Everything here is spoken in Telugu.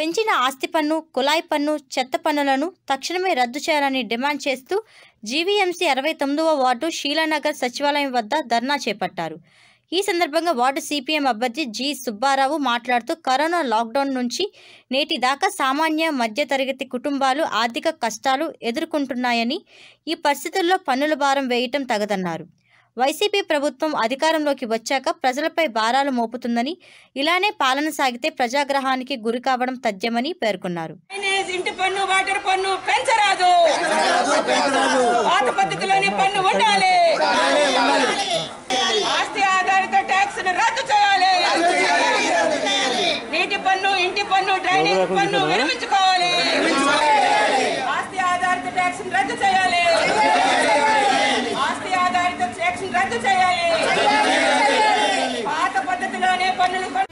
పెంచిన ఆస్తి పన్ను కుళాయి పన్ను చెత్త పన్నులను తక్షణమే రద్దు చేయాలని డిమాండ్ చేస్తూ జీవీఎంసీ అరవై తొమ్మిదవ వార్డు శీలానగర్ సచివాలయం వద్ద ధర్నా చేపట్టారు ఈ సందర్భంగా వార్డు సిపిఎం అభ్యర్థి జి సుబ్బారావు మాట్లాడుతూ కరోనా లాక్డౌన్ నుంచి నేటి దాకా సామాన్య మధ్యతరగతి కుటుంబాలు ఆర్థిక కష్టాలు ఎదుర్కొంటున్నాయని ఈ పరిస్థితుల్లో పన్నుల భారం వేయటం తగదన్నారు వైసీపీ ప్రభుత్వం అధికారంలోకి వచ్చాక ప్రజలపై భారాలు మోపుతుందని ఇలానే పాలన సాగితే ప్రజాగ్రహానికి గురి కావడం తథ్యమని పేర్కొన్నారు మైనేజ్ ఇంటి పన్ను వాటర్ పన్ను పెంచరాదు పాత పద్ధతిలోనే పన్ను ఉండాలి ఆస్తి ఆధారిత ట్యాక్స్ రద్దు చేయాలి నీటి పన్ను ఇంటి పన్ను డ్రైనేజ్ పన్ను విరమించుకోవాలి ఆస్తి ఆధారిత ట్యాక్స్ రద్దు చేయాలి ఆస్తి ఆధారిత ట్యాక్స్ రద్దు చేయాలి పాత పద్ధతిలోనే పన్నులు